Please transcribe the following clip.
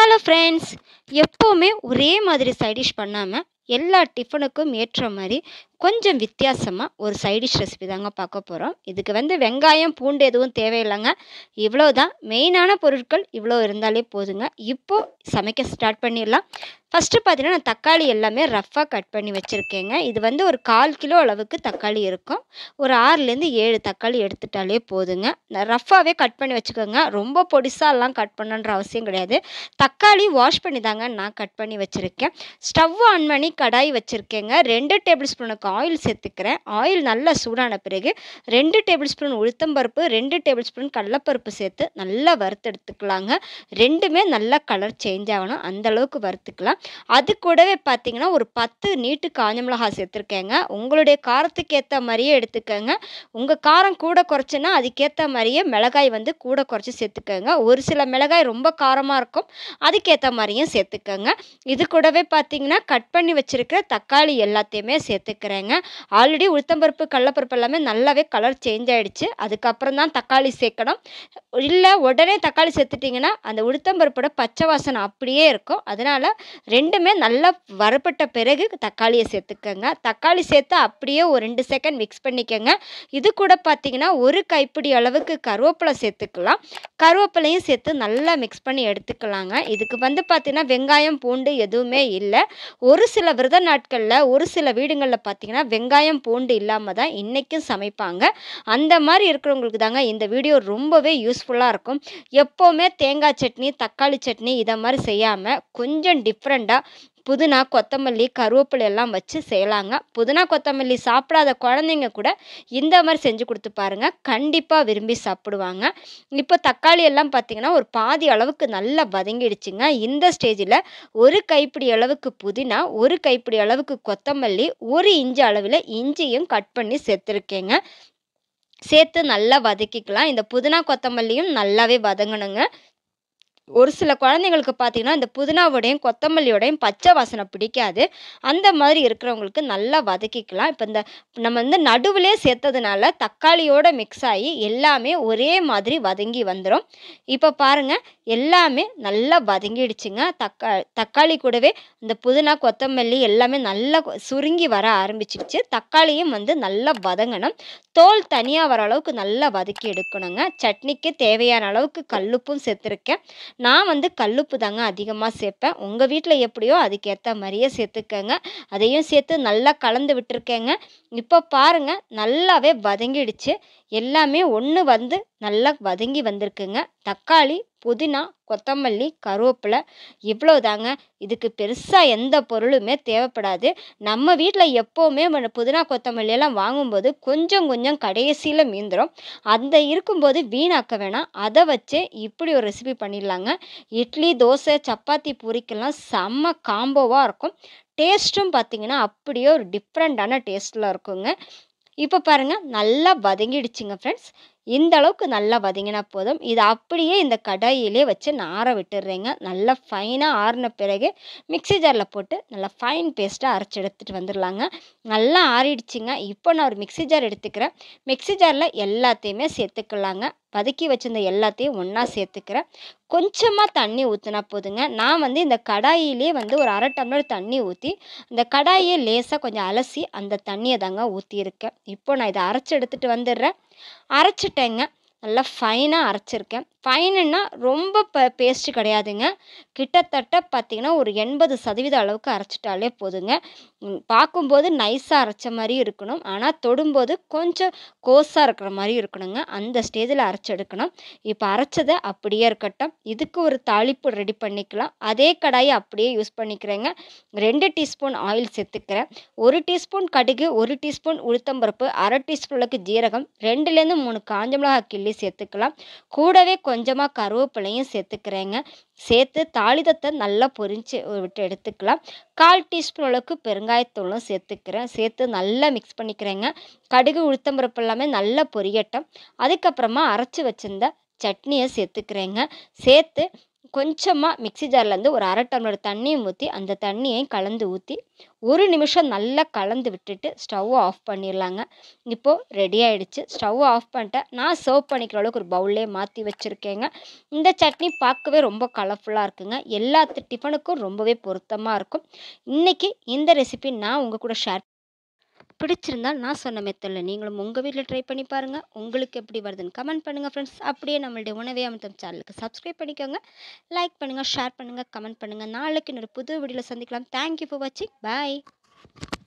hello friends எப்போவுமே ஒரே மாதிரி சைட் டிஷ் பண்ணாமல் எல்லா டிஃபனுக்கும் ஏற்ற மாதிரி கொஞ்சம் வித்தியாசமாக ஒரு சைட் டிஷ் ரெசிபி தாங்க பார்க்க போகிறோம் இதுக்கு வந்து வெங்காயம் பூண்டு எதுவும் தேவையில்லைங்க இவ்வளோ தான் மெயினான பொருட்கள் இவ்வளோ இருந்தாலே போதுங்க இப்போது சமைக்க ஸ்டார்ட் பண்ணிடலாம் ஃபஸ்ட்டு பார்த்தீங்கன்னா நான் தக்காளி எல்லாமே ரஃப்பாக கட் பண்ணி வச்சுருக்கேங்க இது வந்து ஒரு கால் கிலோ அளவுக்கு தக்காளி இருக்கும் ஒரு ஆறுலேருந்து ஏழு தக்காளி எடுத்துட்டாலே போதுங்க ரஃப்பாகவே கட் பண்ணி வச்சுக்கோங்க ரொம்ப பொடிசாலாம் கட் பண்ணன்ற அவசியம் கிடையாது தக்காளி வாஷ் பண்ணி தாங்க நான் கட் பண்ணி வச்சுருக்கேன் ஸ்டவ் ஆன் பண்ணி கடாய் வச்சுருக்கேங்க ரெண்டு டேபிள் ஸ்பூனுக்கு ஆயில் சேர்த்துக்கிறேன் ஆயில் நல்லா சூடான பிறகு ரெண்டு டேபிள் ஸ்பூன் உளுத்தம்பருப்பு ரெண்டு டேபிள் ஸ்பூன் கடலப்பருப்பு சேர்த்து நல்லா வறுத்தெடுத்துக்கலாங்க ரெண்டுமே நல்லா கலர் சேஞ்ச் ஆகணும் அந்த அளவுக்கு வறுத்துக்கலாம் அது கூடவே பார்த்தீங்கன்னா ஒரு பத்து நீட்டு காஞ்ச மிளகாய் சேர்த்துருக்கேங்க உங்களுடைய காரத்துக்கு ஏற்ற மாதிரியே எடுத்துக்கோங்க உங்கள் காரம் கூட குறைச்சுன்னா அதுக்கேற்ற மாதிரியே மிளகாய் வந்து கூட குறைச்சி சேர்த்துக்கோங்க ஒரு சில மிளகாய் ரொம்ப காரமாக இருக்கும் அதுக்கேற்ற மாதிரியும் சேர்த்துக்கோங்க இது கூடவே பார்த்தீங்கன்னா கட் பண்ணி வச்சுருக்கிற தக்காளி எல்லாத்தையுமே சேர்த்துக்கிறேங்க ஆல்ரெடி உளுத்தம்பருப்பு கடலப்பருப்பு எல்லாமே நல்லாவே கலர் சேஞ்ச் ஆகிடுச்சு அதுக்கப்புறம் தான் தக்காளி சேர்க்கணும் இல்லை உடனே தக்காளி சேர்த்துட்டிங்கன்னா அந்த உளுத்தம்பருப்போட பச்சை வாசனை அப்படியே இருக்கும் அதனால் ரெண்டுமே நல்லா வறுப்பட்ட பிறகு தக்காளியை சேர்த்துக்கோங்க தக்காளி சேர்த்து அப்படியே ஒரு ரெண்டு செகண்ட் மிக்ஸ் பண்ணிக்கோங்க இது கூட பார்த்தீங்கன்னா ஒரு கைப்பிடி அளவுக்கு கருவேப்பிலை சேர்த்துக்கலாம் கருவேப்பிலையும் சேர்த்து நல்லா மிக்ஸ் பண்ணி எடுத்துக்கலாங்க இதுக்கு வந்து பார்த்திங்கன்னா வெங்காயம் பூண்டு எதுவுமே இல்லை ஒரு சில விரத நாட்களில் ஒரு சில வீடுகளில் பார்த்தீங்கன்னா வெங்காயம் பூண்டு இல்லாமல் தான் இன்றைக்கும் சமைப்பாங்க அந்த மாதிரி இருக்கிறவங்களுக்கு தாங்க இந்த வீடியோ ரொம்பவே யூஸ்ஃபுல்லாக இருக்கும் எப்போவுமே தேங்காய் சட்னி தக்காளி சட்னி இதை மாதிரி செய்யாமல் கொஞ்சம் டிஃப்ரெண்ட்டாக புதினா கொத்தமல்லி கருவேப்பிலை எல்லாம் வச்சு செய்யலாங்க புதினா கொத்தமல்லி சாப்பிடாத குழந்தைங்க கூட இந்த மாதிரி செஞ்சு கொடுத்து பாருங்கள் கண்டிப்பாக விரும்பி சாப்பிடுவாங்க இப்போ தக்காளி எல்லாம் பார்த்திங்கன்னா ஒரு பாதி அளவுக்கு நல்லா வதங்கிடுச்சுங்க இந்த ஸ்டேஜில் ஒரு கைப்பிடி அளவுக்கு புதினா ஒரு கைப்பிடி அளவுக்கு கொத்தமல்லி ஒரு இன்ச்சு அளவில் இஞ்சியும் கட் பண்ணி சேர்த்துருக்கேங்க சேர்த்து நல்லா வதக்கிக்கலாம் இந்த புதினா கொத்தமல்லியும் நல்லாவே வதங்கணுங்க ஒரு சில குழந்தைங்களுக்கு பார்த்தீங்கன்னா இந்த புதினாவோடையும் கொத்தமல்லியோடையும் பச்சை வாசனை பிடிக்காது அந்த மாதிரி இருக்கிறவங்களுக்கு நல்லா வதக்கிக்கலாம் இப்போ இந்த நம்ம வந்து நடுவிலே சேர்த்ததுனால தக்காளியோட மிக்ஸ் ஆகி எல்லாமே ஒரே மாதிரி வதங்கி வந்துடும் இப்போ பாருங்கள் எல்லாமே நல்லா வதங்கிடுச்சுங்க தக்கா தக்காளி கூடவே இந்த புதினா கொத்தமல்லி எல்லாமே நல்லா சுருங்கி வர ஆரம்பிச்சிடுச்சு தக்காளியும் வந்து நல்லா வதங்கணும் தோல் தனியாக வர அளவுக்கு நல்லா வதக்கி எடுக்கணுங்க சட்னிக்கு தேவையான அளவுக்கு கல்லுப்பும் சேர்த்துருக்கேன் நான் வந்து கல்லுப்பு தாங்க அதிகமாக சேர்ப்பேன் உங்கள் வீட்டில் எப்படியோ அதுக்கேற்ற மாதிரியே சேர்த்துக்கங்க அதையும் சேர்த்து நல்லா கலந்து விட்டுருக்கேங்க இப்போ பாருங்கள் நல்லாவே வதங்கிடுச்சு எல்லாமே ஒன்று வந்து நல்லா வதங்கி வந்திருக்குங்க தக்காளி புதினா கொத்தமல்லி கருவேப்பிலை இவ்வளோ தாங்க இதுக்கு பெருசாக எந்த பொருளுமே தேவைப்படாது நம்ம வீட்டில் எப்போவுமே புதினா கொத்தமல்லி எல்லாம் வாங்கும்போது கொஞ்சம் கொஞ்சம் கடைசியில் மீந்துடும் அந்த இருக்கும்போது வீணாக்க வேணாம் அதை வச்சு இப்படி ஒரு ரெசிபி பண்ணிடலாங்க இட்லி தோசை சப்பாத்தி பூரிக்கெல்லாம் செம்ம காம்போவாக இருக்கும் டேஸ்ட்டும் பார்த்திங்கன்னா அப்படியே ஒரு டிஃப்ரெண்ட்டான டேஸ்ட்டில் இருக்குங்க இப்போ பாருங்கள் நல்லா வதங்கிடுச்சுங்க ஃப்ரெண்ட்ஸ் இந்த அளவுக்கு நல்லா வதங்கினா போதும் இது அப்படியே இந்த கடாயிலே வச்சு நான் ஆற விட்டுடுறேங்க நல்லா ஃபைனாக ஆறின பிறகு மிக்சி ஜாரில் போட்டு நல்லா ஃபைன் பேஸ்ட்டாக அரைச்சி எடுத்துகிட்டு வந்துடலாங்க நல்லா ஆறிடுச்சுங்க இப்போ நான் ஒரு மிக்சி ஜார் எடுத்துக்கிறேன் மிக்சி ஜாரில் எல்லாத்தையுமே சேர்த்துக்கலாங்க வதக்கி வச்சிருந்த எல்லாத்தையும் ஒன்றா சேர்த்துக்கிறேன் கொஞ்சமாக தண்ணி ஊற்றினா போதுங்க நான் வந்து இந்த கடாயிலே வந்து ஒரு அரை டம்ளர் தண்ணி ஊற்றி இந்த கடாயை லேசாக கொஞ்சம் அலசி அந்த தண்ணியை தாங்க ஊற்றியிருக்கேன் இப்போ நான் இதை அரைச்சி எடுத்துகிட்டு வந்துடுறேன் அரைச்சிட்டேங்க நல்லா ஃபைனாக அரைச்சிருக்கேன் ஃபைனுன்னா ரொம்ப ப பேஸ்ட்டு கிடையாதுங்க கிட்டத்தட்ட பார்த்திங்கன்னா ஒரு எண்பது சதவீத அளவுக்கு அரைச்சிட்டாலே போதுங்க பார்க்கும்போது நைஸாக அரைச்ச மாதிரி இருக்கணும் ஆனால் தொடும்போது கொஞ்சம் கோஸாக இருக்கிற மாதிரி இருக்கணுங்க அந்த ஸ்டேஜில் அரைச்சி எடுக்கணும் இப்போ அரைச்சதை அப்படியே இருக்கட்டும் இதுக்கு ஒரு தாளிப்பு ரெடி பண்ணிக்கலாம் அதே கடாயை அப்படியே யூஸ் பண்ணிக்கிறேங்க ரெண்டு டீஸ்பூன் ஆயில் சேர்த்துக்கிறேன் ஒரு டீஸ்பூன் கடுகு ஒரு டீஸ்பூன் உளுத்தம்பருப்பு அரை டீஸ்பூனுக்கு ஜீரகம் ரெண்டுலேருந்து மூணு காஞ்ச மிளகாய் கிள்ளி சேர்த்துக்கலாம் கூடவே கொஞ்சமாக கருவேப்பிலையும் சேர்த்துக்கிறேங்க சேர்த்து தாளிதத்தை நல்லா பொரிஞ்சு விட்டு எடுத்துக்கலாம் கால் டீஸ்பூன் அளவுக்கு பெருங்காயத்தூளும் சேர்த்துக்கிறேன் சேர்த்து நல்லா மிக்ஸ் பண்ணிக்கிறேங்க கடுகு உளுத்தம்பருப்பு எல்லாமே நல்லா பொரியட்டும் அதுக்கப்புறமா அரைச்சி வச்சிருந்த சட்னியை சேர்த்துக்கிறேங்க சேர்த்து கொஞ்சமாக மிக்ஸி ஜார்லேருந்து ஒரு அரை டம்ளர் தண்ணியும் ஊற்றி அந்த தண்ணியையும் கலந்து ஊற்றி ஒரு நிமிஷம் நல்லா கலந்து விட்டுட்டு ஸ்டவ்வை ஆஃப் பண்ணிடலாங்க இப்போது ரெடி ஆகிடுச்சு ஸ்டவ்வை ஆஃப் பண்ணிட்டேன் நான் சர்வ் பண்ணிக்கிற அளவுக்கு ஒரு பவுல்லே மாற்றி வச்சுருக்கேங்க இந்த சட்னி பார்க்கவே ரொம்ப கலர்ஃபுல்லாக இருக்குங்க எல்லா டிஃபனுக்கும் ரொம்பவே பொருத்தமாக இருக்கும் இன்றைக்கி இந்த ரெசிபி நான் உங்கள் கூட ஷேர் பிடிச்சிருந்தால் நான் சொன்ன மெத்தடில் நீங்களும் உங்கள் வீட்டில் ட்ரை பண்ணி பாருங்கள் உங்களுக்கு எப்படி வருதுன்னு கமெண்ட் பண்ணுங்கள் ஃப்ரெண்ட்ஸ் அப்படியே நம்மளுடைய உணவே அமிர்தம் சேனலுக்கு சப்ஸ்கிரைப் பண்ணிக்கோங்க லைக் பண்ணுங்கள் ஷேர் பண்ணுங்கள் கமெண்ட் பண்ணுங்கள் நாளைக்கு இன்னொரு புது வீடியோவில் சந்திக்கலாம் தேங்க்யூ ஃபார் வாட்சிங் பாய்